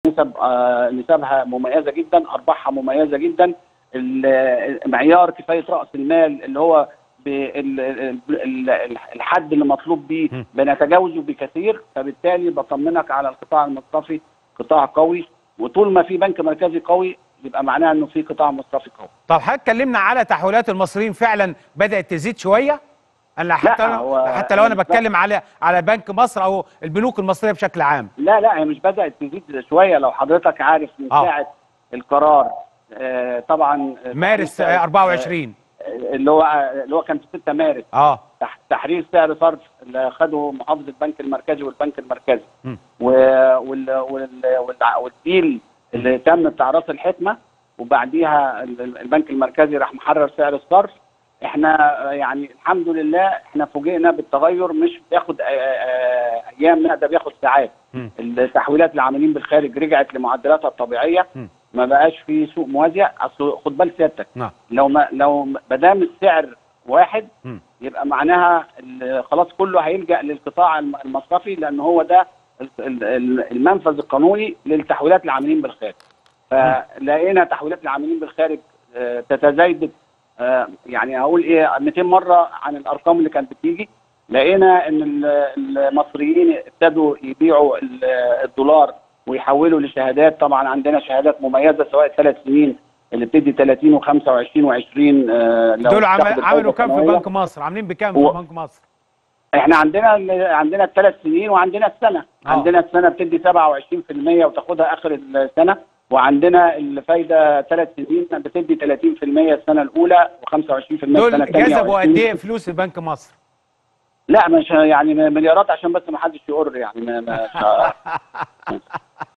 نسب آه، نسبها مميزه جدا ارباحها مميزه جدا ال- معيار كفايه راس المال اللي هو بال- ال- ال- الحد اللي مطلوب بيه م. بنتجاوزه بكثير فبالتالي بطمنك على القطاع المصرفي قطاع قوي وطول ما في بنك مركزي قوي يبقى معناها انه في قطاع مصرفي قوي طب حضرتك اتكلمنا على تحويلات المصريين فعلا بدات تزيد شويه انا حتى لا، هو- حتى لو انا لا. بتكلم على على بنك مصر او البنوك المصريه بشكل عام لا لا هي مش بدات تزيد شويه لو حضرتك عارف من آه. ساعه القرار آه، طبعا آه، مارس تحرير سعر- آه، 24 آه، اللي هو اللي هو كان في 6 مارس اه تح- تحرير سعر صرف اللي خده محافظ البنك المركزي والبنك المركزي م. و- وال وال والع- والديل اللي تم بتاع راس الحكمه وبعديها ال- ال- البنك المركزي راح محرر سعر الصرف احنا آه، يعني الحمد لله احنا فوجئنا بالتغير مش بياخد آه، آه، ايام لا ده بياخد ساعات م. التحويلات للعاملين بالخارج رجعت لمعدلاتها الطبيعيه م. ما بقاش في سوق موازيه اصل خد بال سيادتك نعم لو ما لو ما دام السعر واحد م. يبقى معناها ال- خلاص كله هيلجا للقطاع الم- المصرفي لان هو ده ال- ال- ال- المنفذ القانوني للتحويلات العاملين بالخارج فلقينا تحويلات العاملين بالخارج آه، تتزايد آه، يعني هقول ايه 200 مره عن الارقام اللي كانت بتيجي لقينا ان ال- المصريين ابتدوا يبيعوا ال- الدولار ويحولوا لشهادات طبعا عندنا شهادات مميزه سواء ثلاث سنين اللي بتدي 30 و25 و20 دول عمل عملوا كام في بنك مصر عاملين بكام هو- في بنك مصر احنا عندنا ال- عندنا الثلاث سنين وعندنا السنه آه. عندنا السنه بتدي 27% وتاخدها اخر السنه وعندنا الفايده ثلاث سنين بتدي 30% السنه الاولى و25% السنه دول الثانيه جذبوا قد ايه فلوس البنك مصر لا مش يعني مليارات عشان بس ما حدش يقر يعني ما ما